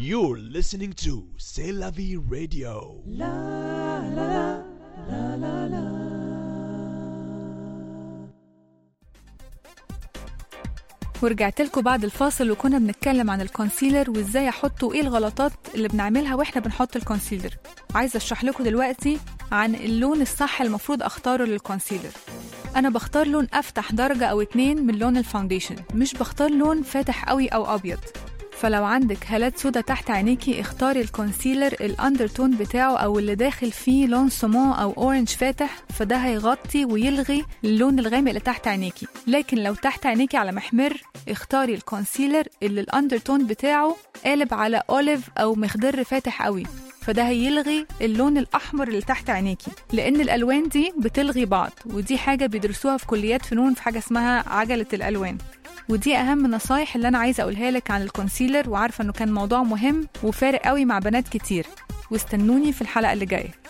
You're listening to C'est la vie radio. ورجعت لكم بعد الفاصل وكنا بنتكلم عن الكونسيلر وازاي احطه وايه الغلطات اللي بنعملها واحنا بنحط الكونسيلر عايزه اشرح لكم دلوقتي عن اللون الصح المفروض اختاره للكونسيلر انا بختار لون افتح درجه او اتنين من لون الفاونديشن مش بختار لون فاتح قوي او ابيض فلو عندك هالات سودا تحت عينيكي اختاري الكونسيلر الاندرتون بتاعه او اللي داخل فيه لون سمون او اورنج فاتح فده هيغطي ويلغي اللون الغامق اللي تحت عينيكي لكن لو تحت عينيكي على محمر اختاري الكونسيلر اللي الاندرتون بتاعه قالب على اوليف او مخضر فاتح قوي فده هيلغي اللون الاحمر اللي تحت عينيكي لان الالوان دي بتلغي بعض ودي حاجه بيدرسوها في كليات فنون في حاجه اسمها عجله الالوان ودي اهم نصايح اللي انا عايزه اقولها لك عن الكونسيلر وعارفه انه كان موضوع مهم وفارق قوي مع بنات كتير واستنوني في الحلقه اللي جايه